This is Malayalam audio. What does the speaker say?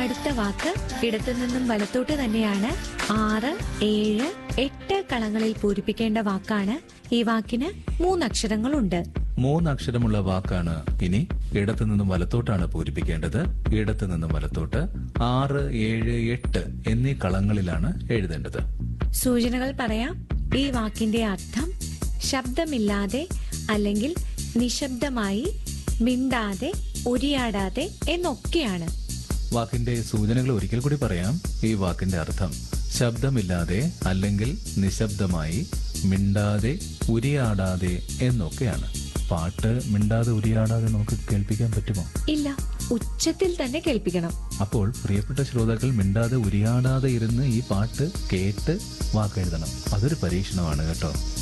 അടുത്ത വാക്ക് ഇടത്തു നിന്നും വലത്തോട്ട് തന്നെയാണ് ആറ് ഏഴ് എട്ട് കളങ്ങളിൽ പൂരിപ്പിക്കേണ്ട വാക്കാണ് ഈ വാക്കിന് മൂന്നക്ഷരങ്ങളുണ്ട് മൂന്നക്ഷരമുള്ള വാക്കാണ് ഇനി ഇടത്തു നിന്നും വലത്തോട്ടാണ് പൂരിപ്പിക്കേണ്ടത് ഇടത്തു നിന്നും വലത്തോട്ട് ആറ് ഏഴ് എട്ട് എന്നീ കളങ്ങളിലാണ് എഴുതേണ്ടത് സൂചനകൾ പറയാം ഈ വാക്കിന്റെ അർത്ഥം ശബ്ദമില്ലാതെ അല്ലെങ്കിൽ നിശബ്ദമായി മിണ്ടാതെ ഉരിയാടാതെ എന്നൊക്കെയാണ് വാക്കിന്റെ സൂചനകൾ ഒരിക്കൽ കൂടി പറയാം ഈ വാക്കിന്റെ അർത്ഥം ശബ്ദമില്ലാതെ അല്ലെങ്കിൽ നിശബ്ദമായി മിണ്ടാതെ ഉരിയാടാതെ എന്നൊക്കെയാണ് പാട്ട് മിണ്ടാതെ ഉരിയാടാതെ നമുക്ക് കേൾപ്പിക്കാൻ പറ്റുമോ ഇല്ല ഉച്ചത്തിൽ തന്നെ കേൾപ്പിക്കണം അപ്പോൾ പ്രിയപ്പെട്ട ശ്രോതാക്കൾ മിണ്ടാതെ ഉരിയാടാതെ ഇരുന്ന് ഈ പാട്ട് കേട്ട് വാക്കെഴുതണം അതൊരു പരീക്ഷണമാണ് കേട്ടോ